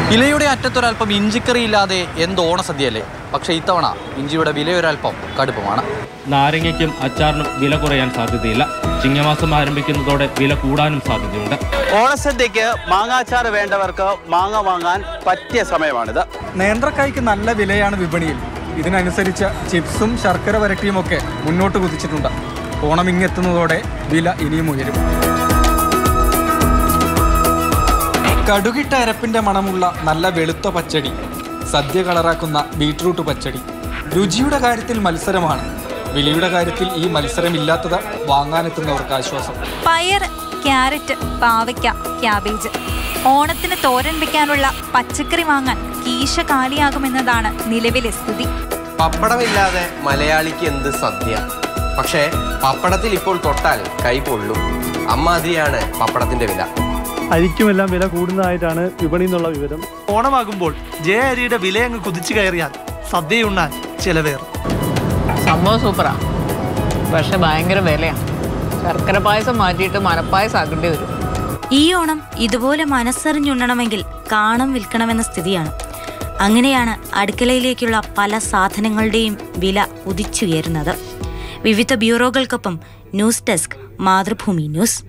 ഇലയുടെ അറ്റത്തൊരൽപ്പം ഇഞ്ചിക്കറി ഇല്ലാതെ എന്ത് ഓണസദ്യയല്ലേ പക്ഷേ ഇത്തവണ ഇഞ്ചിയുടെ വിലയൊരൽപ്പം കടുപ്പമാണ് നാരങ്ങയ്ക്കും അച്ചാറിനും വില കുറയാൻ സാധ്യതയില്ല ചിങ്ങമാസം ആരംഭിക്കുന്നതോടെ വില കൂടാനും സാധ്യതയുണ്ട് ഓണസദ്യക്ക് മാങ്ങാച്ചാർ വേണ്ടവർക്ക് മാങ്ങ വാങ്ങാൻ പറ്റിയ സമയമാണിത് നേന്ത്രക്കായ്ക്ക് നല്ല വിലയാണ് വിപണിയിൽ ഇതിനനുസരിച്ച് ചിപ്സും ശർക്കര വരട്ടിയുമൊക്കെ മുന്നോട്ട് കുതിച്ചിട്ടുണ്ട് ഓണം ഇങ്ങെത്തുന്നതോടെ വില ഇനിയും ഉയരും കടുകിട്ട അരപ്പിന്റെ മണമുള്ള നല്ല വെളുത്ത പച്ചടി സദ്യ കളറാക്കുന്ന ബീട്രൂട്ട് പച്ചടി രുചിയുടെ കാര്യത്തിൽ മത്സരമാണ് വിലയുടെ കാര്യത്തിൽ ഈ മത്സരമില്ലാത്തത് വാങ്ങാനെത്തുന്നവർക്ക് ആശ്വാസം പയർ ക്യാരറ്റ് പാവയ്ക്ക ക്യാബേജ് ഓണത്തിന് തോരൻ വെക്കാനുള്ള പച്ചക്കറി വാങ്ങാൻ കീശ കാലിയാകുമെന്നതാണ് നിലവിലെ സ്ഥിതി പപ്പടമില്ലാതെ മലയാളിക്ക് എന്ത് സദ്യ പക്ഷേ പപ്പടത്തിൽ ഇപ്പോൾ തൊട്ടാൽ കൈ പൊള്ളും അമ്മാതിരിയാണ് പപ്പടത്തിന്റെ വില അരിക്കുമെല്ലാം വില കൂടുന്നതായിട്ടാണ് വിപണിയിൽ നിന്നുള്ള വിവരം ഓണമാകുമ്പോൾ ജയ അരിയുടെ വിലയങ്ങ് കുതിച്ചു കയറിയാൽ സദ്യയുണ്ണാൻ ചിലവേർ സംഭവം സൂപ്പറാ പക്ഷെ ഭയങ്കര വിലയാണ് ശർക്കര പായസം മാറ്റിയിട്ട് മനപ്പായസം ആക്കേണ്ടി വരും ഈ ഓണം ഇതുപോലെ മനസ്സറിഞ്ഞുണ്ണണമെങ്കിൽ കാണം വിൽക്കണമെന്ന സ്ഥിതിയാണ് അങ്ങനെയാണ് അടുക്കളയിലേക്കുള്ള പല സാധനങ്ങളുടെയും വില ഉദിച്ചുയരുന്നത് വിവിധ ബ്യൂറോകൾക്കൊപ്പം ന്യൂസ് ഡെസ്ക് മാതൃഭൂമി ന്യൂസ്